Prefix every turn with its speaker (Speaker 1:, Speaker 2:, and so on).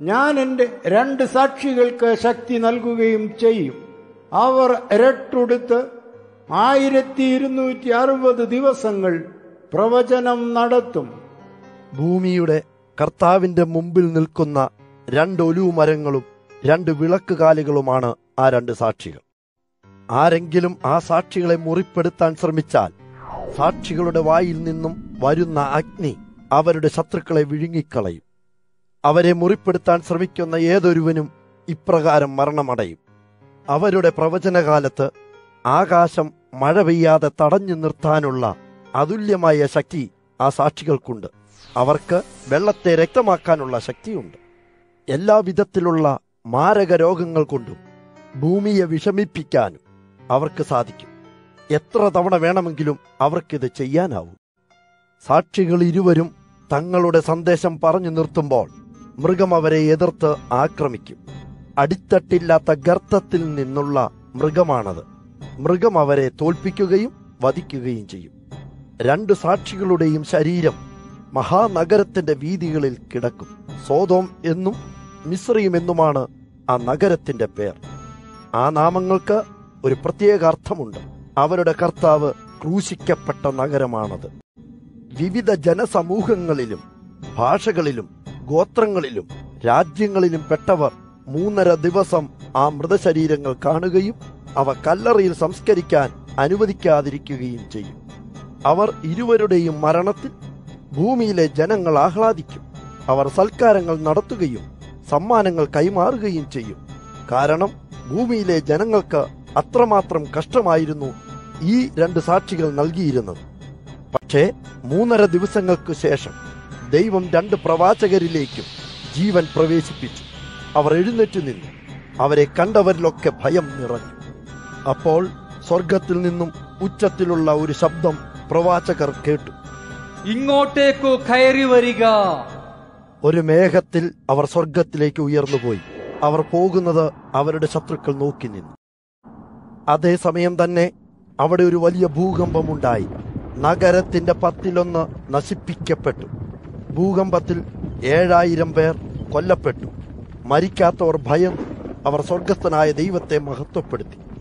Speaker 1: ഞാൻ എൻ്റെ രണ്ട് സാക്ഷികൾക്ക് ശക്തി നൽകുകയും ചെയ്യും അവർ രട്ടുടുത്ത് ആയിരത്തി ഇരുന്നൂറ്റി അറുപത് ദിവസങ്ങൾ പ്രവചനം നടത്തും
Speaker 2: ഭൂമിയുടെ കർത്താവിന്റെ മുമ്പിൽ നിൽക്കുന്ന രണ്ട് ഒലിവു മരങ്ങളും രണ്ട് വിളക്കുകാലുകളുമാണ് ആ രണ്ട് സാക്ഷികൾ ആരെങ്കിലും ആ സാക്ഷികളെ മുറിപ്പെടുത്താൻ ശ്രമിച്ചാൽ സാക്ഷികളുടെ വായിൽ നിന്നും വരുന്ന അഗ്നി അവരുടെ ശത്രുക്കളെ വിഴുങ്ങിക്കളയും അവരെ മുറിപ്പെടുത്താൻ ശ്രമിക്കുന്ന ഏതൊരുവനും ഇപ്രകാരം മരണമടയും അവരുടെ പ്രവചനകാലത്ത് ആകാശം മഴ പെയ്യാതെ തടഞ്ഞു നിർത്താനുള്ള അതുല്യമായ ശക്തി ആ സാക്ഷികൾക്കുണ്ട് അവർക്ക് വെള്ളത്തെ രക്തമാക്കാനുള്ള ശക്തിയുണ്ട് എല്ലാ വിധത്തിലുള്ള മാരക രോഗങ്ങൾ കൊണ്ടും ഭൂമിയെ വിഷമിപ്പിക്കാനും അവർക്ക് സാധിക്കും എത്ര തവണ വേണമെങ്കിലും അവർക്കിത് ചെയ്യാനാവും സാക്ഷികൾ ഇരുവരും തങ്ങളുടെ സന്ദേശം പറഞ്ഞു നിർത്തുമ്പോൾ മൃഗം അവരെ എതിർത്ത് ആക്രമിക്കും അടിത്തട്ടില്ലാത്ത ഗർത്തത്തിൽ നിന്നുള്ള മൃഗമാണത് മൃഗം അവരെ തോൽപ്പിക്കുകയും വധിക്കുകയും ചെയ്യും രണ്ട് സാക്ഷികളുടെയും ശരീരം മഹാനഗരത്തിന്റെ വീതികളിൽ കിടക്കും സോതോം എന്നും മിശ്രയും എന്നുമാണ് ആ നഗരത്തിന്റെ പേർ ആ നാമങ്ങൾക്ക് ഒരു പ്രത്യേക അർത്ഥമുണ്ട് അവരുടെ കർത്താവ് ക്രൂശിക്കപ്പെട്ട നഗരമാണത് വിവിധ ജനസമൂഹങ്ങളിലും ഭാഷകളിലും ഗോത്രങ്ങളിലും രാജ്യങ്ങളിലും പെട്ടവർ മൂന്നര ദിവസം ആ മൃതശരീരങ്ങൾ കാണുകയും അവ കല്ലറയിൽ സംസ്കരിക്കാൻ അനുവദിക്കാതിരിക്കുകയും ചെയ്യും അവർ ഇരുവരുടെയും മരണത്തിൽ ഭൂമിയിലെ ജനങ്ങൾ ആഹ്ലാദിക്കും അവർ സൽക്കാരങ്ങൾ നടത്തുകയും സമ്മാനങ്ങൾ കൈമാറുകയും ചെയ്യും കാരണം ഭൂമിയിലെ ജനങ്ങൾക്ക് അത്രമാത്രം കഷ്ടമായിരുന്നു ഈ രണ്ട് സാക്ഷികൾ നൽകിയിരുന്നത് പക്ഷേ മൂന്നര ദിവസങ്ങൾക്ക് ശേഷം ദൈവം രണ്ട് പ്രവാചകരിലേക്കും ജീവൻ പ്രവേശിപ്പിച്ചു അവർ എഴുന്നേറ്റ് നിന്നു അവരെ കണ്ടവരിലൊക്കെ ഭയം നിറഞ്ഞു അപ്പോൾ സ്വർഗത്തിൽ നിന്നും ഉച്ചത്തിലുള്ള ഒരു ശബ്ദം പ്രവാചകർ കേട്ടു
Speaker 3: ഇങ്ങോട്ടേക്കു കയറി വരിക
Speaker 2: ഒരു മേഘത്തിൽ അവർ സ്വർഗത്തിലേക്ക് ഉയർന്നുപോയി അവർ പോകുന്നത് അവരുടെ ശത്രുക്കൾ നോക്കി നിന്നു അതേസമയം തന്നെ അവിടെ ഒരു വലിയ ഭൂകമ്പമുണ്ടായി നഗരത്തിന്റെ പത്തിലൊന്ന് നശിപ്പിക്കപ്പെട്ടു ഭൂകമ്പത്തിൽ ഏഴായിരം പേർ കൊല്ലപ്പെട്ടു മരിക്കാത്തവർ ഭയന്നു അവർ സ്വർഗസ്ഥനായ ദൈവത്തെ മഹത്വപ്പെടുത്തി